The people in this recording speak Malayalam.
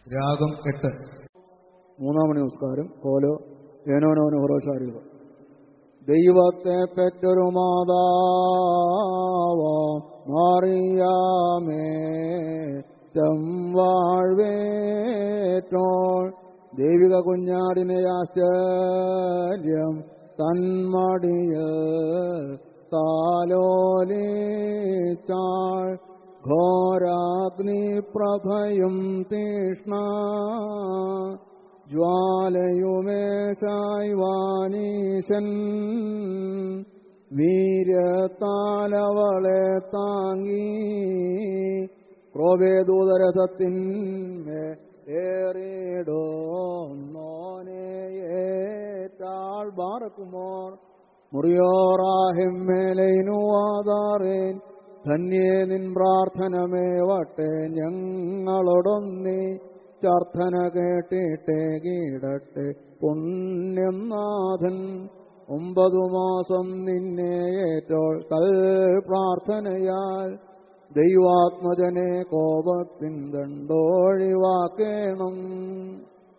രാഗം എട്ട് മൂന്നാമണി നമസ്കാരം കോലോ ഏനോനോന് ഹൊറോശാരിക ദൈവത്തെ പെറ്റൊരു മാതാവ മാറിയാമേ ചെമ്പാഴ്വേറ്റോൾ ദൈവിക കുഞ്ഞാടിനെ ആശ്ചര്യം തന്മടിയ താലോലിച്ചാൾ ഘോരാഗ്നി പ്രഭയും തീഷ്ണ ജ്വാലയുമേശായി വാനീശൻ വീര്യത്താലവളെ താങ്ങി ക്രോവേദൂതരഥത്തിന്മേ ഏറിടോന്നോനേയേറ്റാൾ ബാറക്കുമോർ മുറിയോറാഹിമ്മേലൈനുവാതാറേൻ ധന്യേ നിൻ പ്രാർത്ഥനമേവട്ടെ ഞങ്ങളോടൊന്നി ചാർത്ഥന കേട്ടിട്ടേ കീടട്ടെ പുണ്യം നാഥൻ ഒമ്പതു മാസം നിന്നെ ഏറ്റോൾ കൽ പ്രാർത്ഥനയാൽ ദൈവാത്മജനെ കോപത്തിൻ കണ്ടോഴിവാക്കേണം